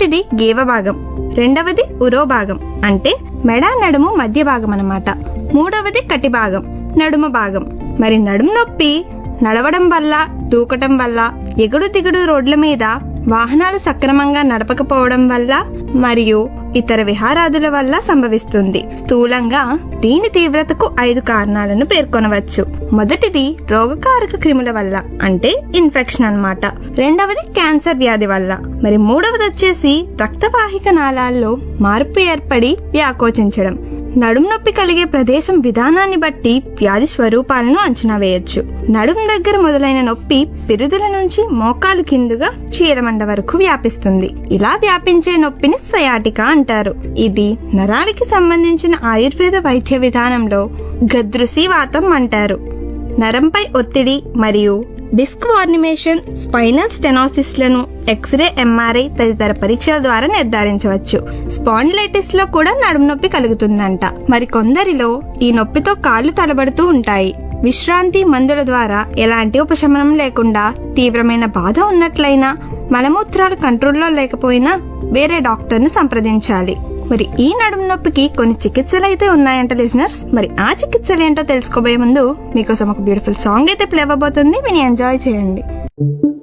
మొదటిది గేవ భాగం రెండవది ఉరో భాగం అంటే మెడ నడుము మధ్య భాగం అన్నమాట మూడవది కటి భాగం నడుమ భాగం మరి నడుము నొప్పి నడవడం వల్ల దూకటం వల్ల ఎగుడు దిగుడు రోడ్ల మీద వాహనాలు సక్రమంగా నడపకపోవడం వల్ల మరియు ఇతర విహారాదుల వల్ల సంభవిస్తుంది స్థూలంగా దీని తీవ్రతకు ఐదు కారణాలను పేర్కొనవచ్చు మొదటిది రోగకారక క్రిముల వల్ల అంటే ఇన్ఫెక్షన్ అన్నమాట రెండవది క్యాన్సర్ వ్యాధి వల్ల మరి మూడవది వచ్చేసి రక్తవాహిక నాళాల్లో మార్పు ఏర్పడి వ్యాకోచించడం నడుం నొప్పి కలిగే ప్రదేశం విధానాన్ని బట్టి వ్యాధి స్వరూపాలను అంచనా వేయొచ్చు నడుం దగ్గర మొదలైన నొప్పి పిరుదుల నుంచి మోకాలు కిందుగా చీరమండ వరకు వ్యాపిస్తుంది ఇలా వ్యాపించే నొప్పిని సయాటికా అంటారు ఇది నరాలకి సంబంధించిన ఆయుర్వేద వైద్య విధానంలో గదృశీవాతం అంటారు నరంపై ఒత్తిడి మరియు డిస్క్ వార్నిమేషన్ స్పైనల్ స్టెనోసిస్లను ఎక్స్రే ఎంఆర్ఐ తదితర పరీక్షల ద్వారా నిర్ధారించవచ్చు స్పాండిలైటిస్ లో కూడా నడుము నొప్పి కలుగుతుందంట మరి కొందరిలో ఈ నొప్పితో కాళ్ళు తడబడుతూ ఉంటాయి విశ్రాంతి మందుల ద్వారా ఎలాంటి ఉపశమనం లేకుండా తీవ్రమైన బాధ ఉన్నట్లయినా మలమూత్రాలు కంట్రోల్లో లేకపోయినా వేరే డాక్టర్ను సంప్రదించాలి మరి ఈ నడుము నొప్పికి కొన్ని చికిత్సలు అయితే ఉన్నాయంట లిజనర్స్ మరి ఆ చికిత్సలు ఏంటో తెలుసుకోబోయే ముందు మీకోసం ఒక బ్యూటిఫుల్ సాంగ్ అయితే ప్లే అవ్వబోతుంది విని ఎంజాయ్ చేయండి